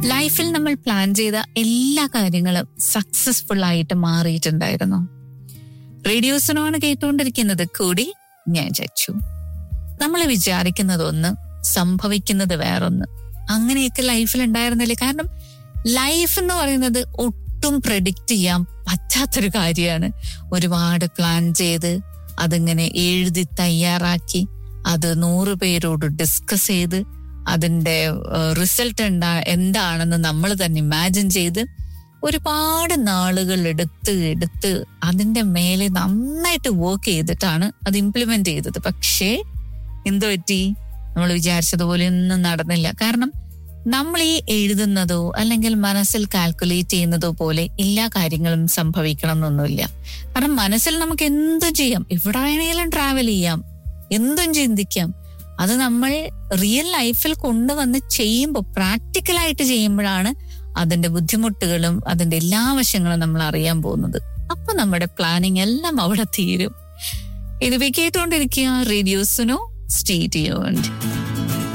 ലൈഫിൽ നമ്മൾ പ്ലാൻ ചെയ്ത എല്ലാ കാര്യങ്ങളും സക്സസ്ഫുൾ ആയിട്ട് മാറിയിട്ടുണ്ടായിരുന്നു റേഡിയോസിനോണ് കേട്ടുകൊണ്ടിരിക്കുന്നത് കൂടി ഞാൻ ചച്ചു നമ്മൾ വിചാരിക്കുന്നത് ഒന്ന് സംഭവിക്കുന്നത് വേറൊന്ന് അങ്ങനെയൊക്കെ ലൈഫിൽ ഉണ്ടായിരുന്നില്ലേ കാരണം ലൈഫ് എന്ന് പറയുന്നത് ഒട്ടും പ്രഡിക്റ്റ് ചെയ്യാൻ പറ്റാത്തൊരു കാര്യമാണ് ഒരുപാട് പ്ലാൻ ചെയ്ത് അതിങ്ങനെ എഴുതി തയ്യാറാക്കി അത് നൂറ് പേരോട് ഡിസ്കസ് ചെയ്ത് അതിന്റെ റിസൾട്ട് എന്താ എന്താണെന്ന് നമ്മൾ തന്നെ ഇമാജിൻ ചെയ്ത് ഒരുപാട് നാളുകൾ എടുത്ത് എടുത്ത് അതിന്റെ മേലെ നന്നായിട്ട് വർക്ക് ചെയ്തിട്ടാണ് അത് ഇംപ്ലിമെന്റ് ചെയ്തത് പക്ഷേ എന്തു പറ്റി നമ്മൾ വിചാരിച്ചതുപോലെ ഒന്നും നടന്നില്ല കാരണം നമ്മൾ ഈ എഴുതുന്നതോ അല്ലെങ്കിൽ മനസ്സിൽ കാൽക്കുലേറ്റ് ചെയ്യുന്നതോ പോലെ എല്ലാ കാര്യങ്ങളും സംഭവിക്കണം എന്നൊന്നുമില്ല കാരണം മനസ്സിൽ നമുക്ക് എന്തും ചെയ്യാം എവിടെ വേണമെങ്കിലും ട്രാവൽ ചെയ്യാം എന്തും ചിന്തിക്കാം അത് നമ്മൾ റിയൽ ലൈഫിൽ കൊണ്ടുവന്ന് ചെയ്യുമ്പോൾ പ്രാക്ടിക്കലായിട്ട് ചെയ്യുമ്പോഴാണ് അതിന്റെ ബുദ്ധിമുട്ടുകളും അതിന്റെ എല്ലാ വശങ്ങളും നമ്മൾ അറിയാൻ പോകുന്നത് അപ്പൊ നമ്മുടെ പ്ലാനിങ് എല്ലാം അവിടെ തീരും ഇത് കേട്ടുകൊണ്ടിരിക്കുക റേഡിയോസിനോ സ്റ്റേ ട്യൂൺഡ്